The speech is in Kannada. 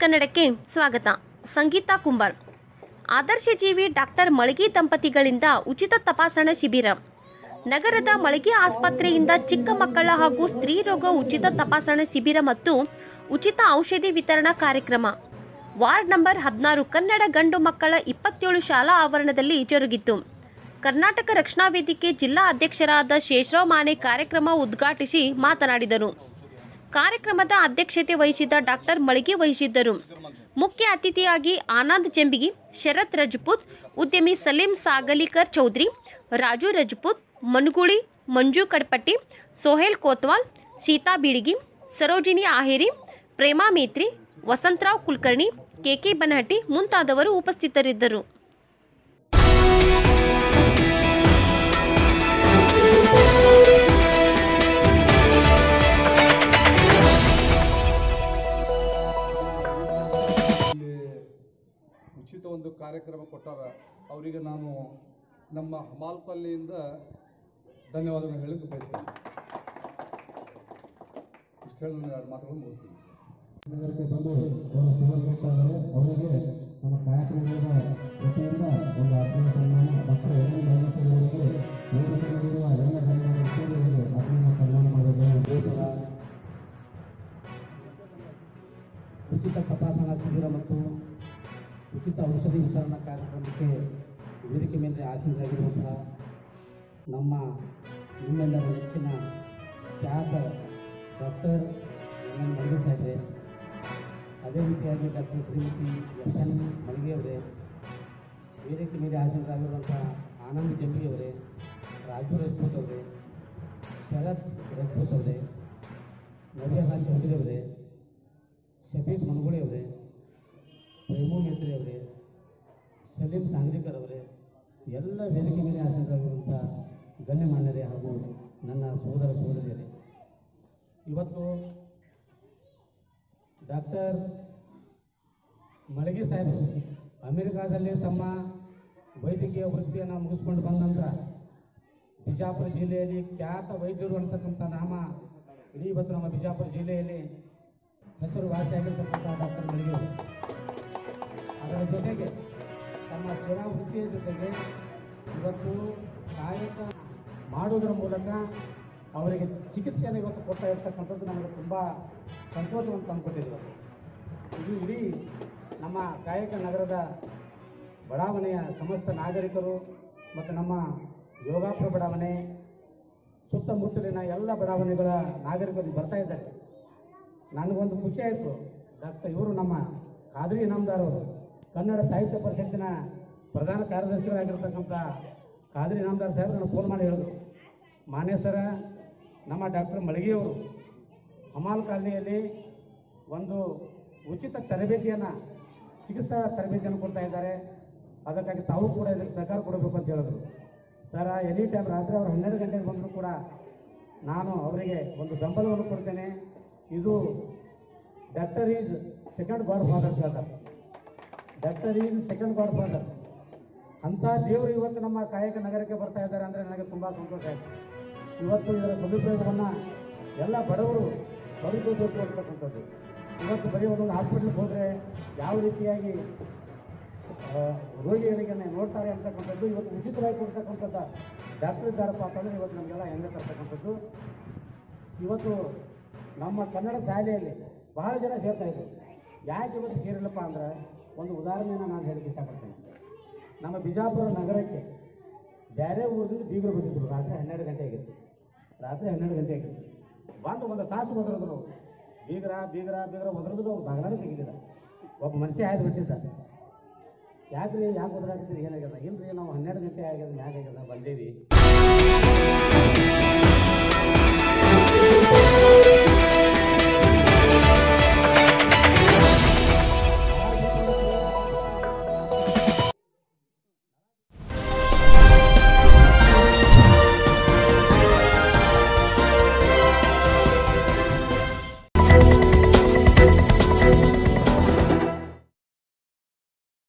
ಕನ್ನಡಕ್ಕೆ ಸ್ವಾಗತ ಸಂಗೀತ ಕುಂಬಾರ್ ಆದರ್ಶ ಜೀವಿ ಡಾಕ್ಟರ್ ಮಳಗಿ ದಂಪತಿಗಳಿಂದ ಉಚಿತ ತಪಾಸಣಾ ಶಿಬಿರ ನಗರದ ಮಳಗಿ ಆಸ್ಪತ್ರೆಯಿಂದ ಚಿಕ್ಕ ಮಕ್ಕಳ ಹಾಗೂ ಸ್ತ್ರೀ ರೋಗ ಉಚಿತ ತಪಾಸಣಾ ಶಿಬಿರ ಮತ್ತು ಉಚಿತ ಔಷಧಿ ವಿತರಣಾ ಕಾರ್ಯಕ್ರಮ ವಾರ್ಡ್ ನಂಬರ್ ಹದಿನಾರು ಕನ್ನಡ ಗಂಡು ಮಕ್ಕಳ ಇಪ್ಪತ್ತೇಳು ಶಾಲಾ ಆವರಣದಲ್ಲಿ ಜರುಗಿತು ಕರ್ನಾಟಕ ರಕ್ಷಣಾ ವೇದಿಕೆ ಜಿಲ್ಲಾ ಅಧ್ಯಕ್ಷರಾದ ಶೇಷರಾವ್ ಮಾನೆ ಕಾರ್ಯಕ್ರಮ ಉದ್ಘಾಟಿಸಿ ಮಾತನಾಡಿದರು ಕಾರ್ಯಕ್ರಮದ ಅಧ್ಯಕ್ಷತೆ ವಹಿಸಿದ ಡಾಕ್ಟರ್ ಮಳಿಗೆ ವಹಿಸಿದ್ದರು ಮುಖ್ಯ ಅತಿಥಿಯಾಗಿ ಆನಂದ್ ಜಂಬಿಗಿ ಶರತ್ ರಜಪೂತ್ ಉದ್ಯಮಿ ಸಲೀಂ ಸಾಗಲಿಕರ್ ಚೌಧರಿ ರಾಜು ರಜಪೂತ್ ಮನುಗುಳಿ ಮಂಜು ಕಡ್ಪಟ್ಟಿ ಸೋಹೇಲ್ ಕೋತ್ವಾಲ್ ಸೀತಾ ಬೀಳಿಗಿ ಸರೋಜಿನಿ ಆಹಿರಿ ಪ್ರೇಮಾ ಮೇತ್ರಿ ವಸಂತರಾವ್ ಕುಲಕರ್ಣಿ ಕೆಕೆ ಬನಹಟ್ಟಿ ಮುಂತಾದವರು ಉಪಸ್ಥಿತರಿದ್ದರು ಇಲ್ಲಿ ಉಚಿತ ಒಂದು ಕಾರ್ಯಕ್ರಮ ಕೊಟ್ಟಾರ ಅವರಿಗೆ ನಾನು ನಮ್ಮ ಹಮಾಲ್ಪಲ್ಲಿಯಿಂದ ಧನ್ಯವಾದಗಳನ್ನು ಹೇಳಕ್ಕೆ ಬಯಸ್ತೇನೆ ಇಷ್ಟು ಹೇಳಿ ನಾನು ಎರಡು ಮಾತುಗಳನ್ನು ಮುಗಿಸ್ತೀನಿ ನಗರಕ್ಕೆ ಬಂದು ಅವರು ಸೇವಕರಿದ್ದಾರೆ ಅವರಿಗೆ ನಮ್ಮ ಕಾರ್ಯಕ್ರಮದ ವತಿಯಿಂದ ಒಂದು ಆತ್ಮೀಯ ಸನ್ಮಾನ ಡಾಕ್ಟರ್ ಎನ್ ಎನ್ ಅವರಿಗೆ ವೇದಿಕೆಯಲ್ಲಿರುವ ಎಲ್ಲ ಗಣ್ಯರ ಸೇರಿಗಳಿಗೆ ಆತ್ಮೀಯ ಸನ್ಮಾನ ಮಾಡೋದು ದೇಶದ ಉಚಿತ ತಪಾಸಣಾ ಶಿಬಿರ ಮತ್ತು ಉಚಿತ ಔಷಧಿ ವಿತರಣಾ ಕಾರ್ಯಕ್ರಮಕ್ಕೆ ವೇದಿಕೆ ಮೇಲೆ ಆಸೀನರಾಗಿರುವಂತಹ ನಮ್ಮ ನಿಮ್ಮೆಲ್ಲರ ನೆಚ್ಚಿನ ಖ್ಯಾತ ಡಾಕ್ಟರ್ ಎನ್ ಎನ್ ಮಲ್ಗೆ ಸಾಹೇಬ್ರೆ ಅದೇ ರೀತಿಯಾಗಿ ಡಾಕ್ಟರ್ ಶ್ರೀಮತಿ ಎಸ್ ಎನ್ ಮಲ್ಗೆ ಅವರೇ ವೇದಿಕೆ ಮೇಲೆ ಹಾಜರಾಗಿರುವಂಥ ಆನಂದ್ ಜಂಬಿ ಅವರೇ ರಾಜು ರಜಪೂತ್ ಅವರೇ ಶರತ್ ರಜಪೂತ್ ಅವರೇ ನವ್ಯಹಾನ್ ಚೌಧರಿ ಅವರೇ ಶಫೀಕ್ ಮನಗುಳಿ ಅವರೇ ಪ್ರೇಮು ಮೇತ್ರಿ ಅವರೇ ಸಲೀಂ ಸಾಂಗ್ಲಿಕರ್ ಅವರೇ ಎಲ್ಲ ವೇದಿಕೆ ಮೇಲೆ ಹಾಜರಾಗಿರುವಂಥ ಗಣ್ಯಮಾನ್ಯರೇ ಹಾಗೂ ನನ್ನ ಸೋದರ ಸೋದರಿಯರೇ ಇವತ್ತು ಡಾಕ್ಟರ್ ಮಳಗಿ ಸಾಹೇಬರು ಅಮೆರಿಕಾದಲ್ಲಿ ತಮ್ಮ ವೈದ್ಯಕೀಯ ವೃತ್ತಿಯನ್ನು ಮುಗಿಸ್ಕೊಂಡು ಬಂದ ನಂತರ ಬಿಜಾಪುರ ಜಿಲ್ಲೆಯಲ್ಲಿ ಖ್ಯಾತ ವೈದ್ಯರು ಅಂತಕ್ಕಂಥ ನಾಮ ಇಡೀ ಇವತ್ತು ನಮ್ಮ ಬಿಜಾಪುರ ಜಿಲ್ಲೆಯಲ್ಲಿ ಹೆಸರು ವಾಸಿಯಾಗಿರ್ತಕ್ಕಂಥ ಡಾಕ್ಟರ್ ಮಳಿಗೆ ಅವರು ಅದರ ಜೊತೆಗೆ ತಮ್ಮ ಸೇವಾ ವೃತ್ತಿಯ ಜೊತೆಗೆ ಇವತ್ತು ಕಾಯಕ ಮಾಡುವುದರ ಮೂಲಕ ಅವರಿಗೆ ಚಿಕಿತ್ಸೆಯನ್ನು ಇವತ್ತು ಕೊಡ್ತಾ ಇರ್ತಕ್ಕಂಥದ್ದು ನಮಗೆ ತುಂಬ ಸಂತೋಷವನ್ನು ತಂದುಕೊಟ್ಟಿದೆ ಇದು ಇಡೀ ನಮ್ಮ ಕಾಯಕ ನಗರದ ಬಡಾವಣೆಯ ಸಮಸ್ತ ನಾಗರಿಕರು ಮತ್ತು ನಮ್ಮ ಯೋಗಾಪುರ ಬಡಾವಣೆ ಸುತ್ತಮುತ್ತಲಿನ ಎಲ್ಲ ಬಡಾವಣೆಗಳ ನಾಗರಿಕರು ಬರ್ತಾ ಇದ್ದಾರೆ ನನಗೊಂದು ಖುಷಿ ಆಯಿತು ಡಾಕ್ಟರ್ ಇವರು ನಮ್ಮ ಖಾದ್ರಿ ಇನಾಮದಾರ್ ಅವರು ಕನ್ನಡ ಸಾಹಿತ್ಯ ಪರಿಷತ್ತಿನ ಪ್ರಧಾನ ಕಾರ್ಯದರ್ಶಿಗಳಾಗಿರ್ತಕ್ಕಂಥ ಖಾದ್ರಿ ಇನಾಮದಾರ್ ಸಾಹೇಬ್ ನನಗೆ ಫೋನ್ ಮಾಡಿ ಹೇಳಿದ್ರು ಮಾನ್ಯ ಸರ ನಮ್ಮ ಡಾಕ್ಟರ್ ಮಳಗಿಯವರು ಹಮಾಲ್ ಕಾಲನಿಯಲ್ಲಿ ಒಂದು ಉಚಿತ ತರಬೇತಿಯನ್ನು ಚಿಕಿತ್ಸಾ ತರಬೇತಿಯನ್ನು ಕೊಡ್ತಾ ಇದ್ದಾರೆ ಅದಕ್ಕಾಗಿ ತಾವು ಕೂಡ ಇದಕ್ಕೆ ಸಹಕಾರ ಕೊಡಬೇಕು ಅಂತ ಹೇಳಿದ್ರು ಸರ ಎನಿ ಟೈಮ್ ರಾತ್ರಿ ಅವರು ಹನ್ನೆರಡು ಗಂಟೆಗೆ ಬಂದರೂ ಕೂಡ ನಾನು ಅವರಿಗೆ ಒಂದು ಬೆಂಬಲವನ್ನು ಕೊಡ್ತೇನೆ ಇದು doctor is second god father ಹೇಳ್ತಾರೆ doctor is second god father ಅಂಥ ದೇವರು ಇವತ್ತು ನಮ್ಮ ಕಾಯಕ ನಗರಕ್ಕೆ ಬರ್ತಾ ಇದ್ದಾರೆ ಅಂದರೆ ನನಗೆ ತುಂಬ ಸಂತೋಷ ಆಯಿತು ಇವತ್ತು ಇದರ ಸದುಪಯೋಗವನ್ನು ಎಲ್ಲ ಬಡವರು ಪಡೆದುಕೋಬೇಕು ಅಂತಕ್ಕಂಥದ್ದು ಇವತ್ತು ಬರೀ ಒಂದೊಂದು ಹಾಸ್ಪಿಟ್ಲಿಗೆ ಹೋದರೆ ಯಾವ ರೀತಿಯಾಗಿ ಆ, ರೋಗಿಗಳಿಗೆ ನೋಡ್ತಾರೆ ಅಂತಕ್ಕಂಥದ್ದು ಇವತ್ತು ಉಚಿತವಾಗಿ ಕೊಡ್ತಕ್ಕಂಥದ್ದು ಡಾಕ್ಟರ್ ಇದ್ದಾರಪ್ಪ ಅಂತಂದರೆ ಇವತ್ತು ನಮಗೆಲ್ಲ ಹೆಮ್ಮೆ ತರ್ತಕ್ಕಂಥದ್ದು ಇವತ್ತು ನಮ್ಮ ಕನ್ನಡ ಶಾಲೆಯಲ್ಲಿ ಬಹಳ ಜನ ಸೇರ್ತಾ ಇದ್ರು ಯಾಕೆ ಇವತ್ತು ಸೇರಿಲ್ಲಪ್ಪ ಅಂದ್ರೆ ಒಂದು ಉದಾಹರಣೆಯನ್ನು ನಾನು ಹೇಳಕ್ಕೆ ಇಷ್ಟಪಡ್ತೇನೆ ನಮ್ಮ ಬಿಜಾಪುರ ನಗರಕ್ಕೆ ಬೇರೆ ಊರಿಂದ ಬೀಗರು ಬಂದಿದ್ರು ರಾತ್ರಿ ಹನ್ನೆರಡು ಗಂಟೆ ಆಗಿತ್ತು ರಾತ್ರಿ ಹನ್ನೆರಡು ಗಂಟೆ ಆಗಿತ್ತು ಬಂದು ಒಂದು ತಾಸು ಒದರಿದ್ರು ಬೀಗರ ಬೀಗರ ಬೀಗರ ಒದರಿದ್ರು ಅವ್ರು ಬಾಗಿಲಾಗ ತೆಗಿಲಿಲ್ಲ ಒಬ್ಬ ಮನುಷ್ಯ ಆಯ್ದು ಬಿಟ್ಟಿದ್ದ ಯಾಕ್ರಿ ಯಾಕೆ ಒದರಾಕಿದ್ರಿ ಏನಾಗ್ಯದ ಇಲ್ರಿ ನಾವು ಹನ್ನೆರಡು ಗಂಟೆ ಆಗ್ಯದ ಮ್ಯಾಗ ಆಗ್ಯದ ಬಂದೇವಿ